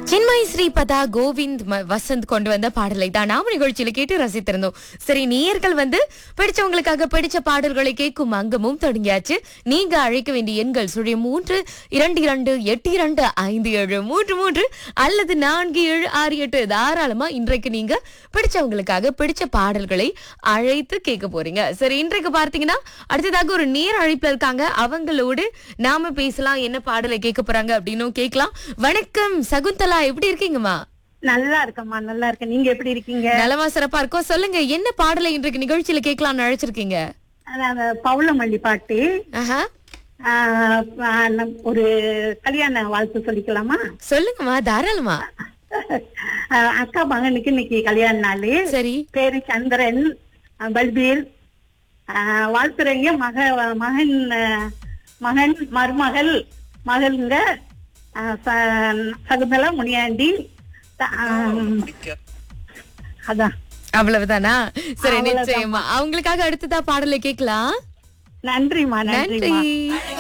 சின்மய் ஸ்ரீபதா கோவிந்த் ம- வசந்த் கொண்டு வந்த பாடலை தான் நாம நிகழ்ச்சியில கேட்டு ரசித்திருந்தோம் சரி நேயர்கள் வந்து பிடிச்சவங்களுக்காக பிடிச்ச பாடல்களை கேட்கும் அங்கமும் தொடங்கியாச்சு நீங்க அழைக்க வேண்டிய எண்கள் சுழிய மூன்று இரண்டு இரண்டு எட்டு இரண்டு ஐந்து ஏழு மூன்று மூன்று அல்லது நான்கு ஏழு ஆறு எட்டு தாராளமா இன்றைக்கு நீங்க பிடிச்சவங்களுக்காக பிடிச்ச பாடல்களை அழைத்து கேட்க போறீங்க சரி இன்றைக்கு பார்த்தீங்கன்னா அடுத்ததாக ஒரு நேர் அழைப்புல இருக்காங்க அவங்களோடு நாம பேசலாம் என்ன பாடலை கேட்க போறாங்க அப்படின்னும் கேட்கலாம் வணக்கம் சகுந்தலா எப்படி இருக்கீங்கம்மா நல்லா இருக்கம்மா நல்லா இருக்கேன் நீங்க எப்படி இருக்கீங்க நலமா சிறப்பா இருக்கோம் சொல்லுங்க என்ன பாடலை இன்றைக்கு நிகழ்ச்சியில கேட்கலாம்னு அழைச்சிருக்கீங்க அதான் பவுளமல்லி பாட்டு ஆஹா ஆஹ் ஆஹ் நம் ஒரு கல்யாண வாழ்த்து சொல்லிக்கலாமா சொல்லுங்கம்மா தாராளமா ஆஹ் அக்கா மகனுக்கு இன்னைக்கு கல்யாண நாள் சரி பேரு சந்திரன் ஆஹ் பல்பீர் ஆஹ் வாழ்த்துறீங்க மக மகன் ஆஹ் மகன் மருமகள் மகள்ங்க ஆஹ் ச- சகுந்தலா முனியாண்டி த- ஆஹ் அதான் அவ்வளவுதானா சரி அவ்வளவுதான். நிச்சயமா அவங்களுக்காக அடுத்ததா பாடலை கேட்கலாம் நன்றிம்மா நன்றிம்மா நன்றி